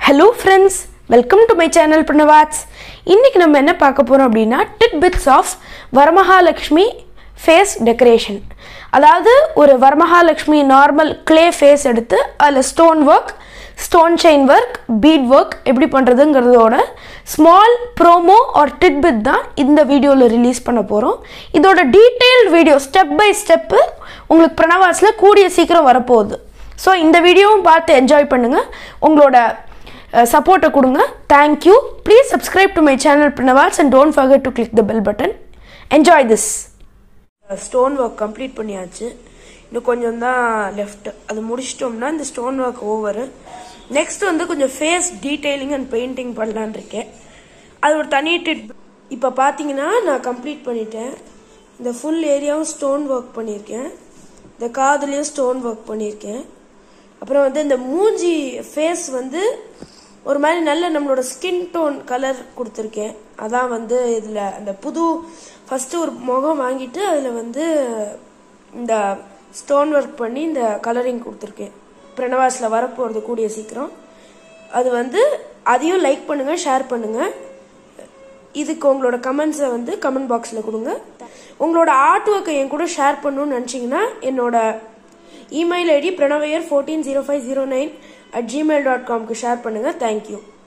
hello friends welcome to my channel Pranavarts இன்னைக்கு நம்ம என்ன பார்க்க போகிறோம் அப்படின்னா tidbits of Varamahalakshmi face decoration அதாவது ஒரு வரமகாலட்சுமி நார்மல் க்ளே ஃபேஸ் எடுத்து அதில் stone work stone chain work bead work எப்படி பண்ணுறதுங்கிறதோட small promo or tidbit தான் இந்த வீடியோவில் ரிலீஸ் பண்ண போகிறோம் இதோட detailed video step by step உங்களுக்கு பிரணவாட்ஸில் கூடிய சீக்கிரம் வரப்போகுது ஸோ இந்த வீடியோவும் பார்த்து என்ஜாய் பண்ணுங்கள் உங்களோட சப்போர்ட்டை கொடுங்க thank you please subscribe to my channel Pranavas and don't forget to click the bell button enjoy this stone work complete பண்ணியாச்சு இன்னும் கொஞ்சம் தான் லெஃப்ட் அது முடிச்சிட்டோம்னா இந்த ஸ்டோன் ஒர்க் ஓவர் நெக்ஸ்ட் வந்து கொஞ்சம் ஃபேஸ் டீட்டெயிலிங் அண்ட் பெயிண்டிங் பண்ணலான் இருக்கேன் அது ஒரு தனி டிட் இப்போ பார்த்தீங்கன்னா நான் கம்ப்ளீட் பண்ணிட்டேன் இந்த ஃபுல் ஏரியாவும் ஸ்டோன் ஒர்க் பண்ணியிருக்கேன் இந்த காதுலேயும் ஸ்டோன் ஒர்க் பண்ணியிருக்கேன் அப்புறம் வந்து இந்த மூஞ்சி ஃபேஸ் வந்து ஒரு மாதிரி நல்ல நம்மளோட ஸ்கின் டோன் கலர் கொடுத்துருக்கேன் அதான் வந்து இதில் அந்த புது ஃபஸ்ட்டு ஒரு முகம் வாங்கிட்டு அதில் வந்து இந்த ஸ்டோன் ஒர்க் பண்ணி இந்த கலரிங் கொடுத்துருக்கேன் பிரணவாஸில் வரப்போகிறது கூடிய சீக்கிரம் அது வந்து அதையும் லைக் பண்ணுங்கள் ஷேர் பண்ணுங்கள் இதுக்கு உங்களோட கமெண்ட்ஸை வந்து கமெண்ட் பாக்ஸில் கொடுங்க உங்களோட ஆர்ட் ஒர்க்கை என் கூட ஷேர் பண்ணணும்னு நினச்சிங்கன்னா என்னோட email ID Pranavaiyer fourteen zero five zero nine at Gmail dot காம்க்கு ஷேர் பண்ணுங்கள் தேங்க்யூ